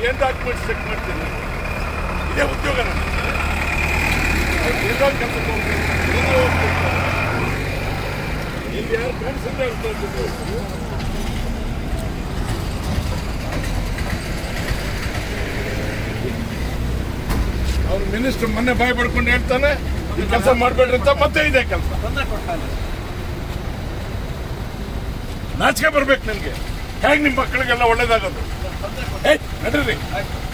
ಏನ್ documents check ಮಾಡ್ತೀನಿ ಇದೇ ಉದ್ಯೋಗ ನನಗೆ ಎಲ್ಲೋ ಕೆಲಸಕ್ಕೆ ಹೋಗ್ಬೇಕು ಎಲ್ಲೋ ಹೋಗ್ಬೇಕು. ಇಲ್ಲಿ ಯಾರು ಕಾಣಿಸಿದ್ರೆ ಇರ್ತಾರೆ ಅವ್ರು ಮಿನಿಸ್ಟರ್ ಮೊನ್ನೆ ಬಾಯ್ ಪಡ್ಕೊಂಡು ಹೇಳ್ತಾನೆ ಈ ಕೆಲಸ ಮಾಡ್ಬೇಡ್ರಿ ಅಂತ ಮತ್ತೆ ಇದೆ ಕೆಲಸ ತೊಂದರೆ ಕೊಡ್ತಾ ಇಲ್ಲ ನಾಚಿಕೆ ಬರ್ಬೇಕು ನಿಮ್ಗೆ ಹೇಗೆ ನಿಮ್ಮ ಮಕ್ಕಳಿಗೆಲ್ಲ ಒಳ್ಳೇದಾಗೋದು ತೊಂದರೆ ಏಯ್ ನಡ್ರಿ ಆಯ್ತು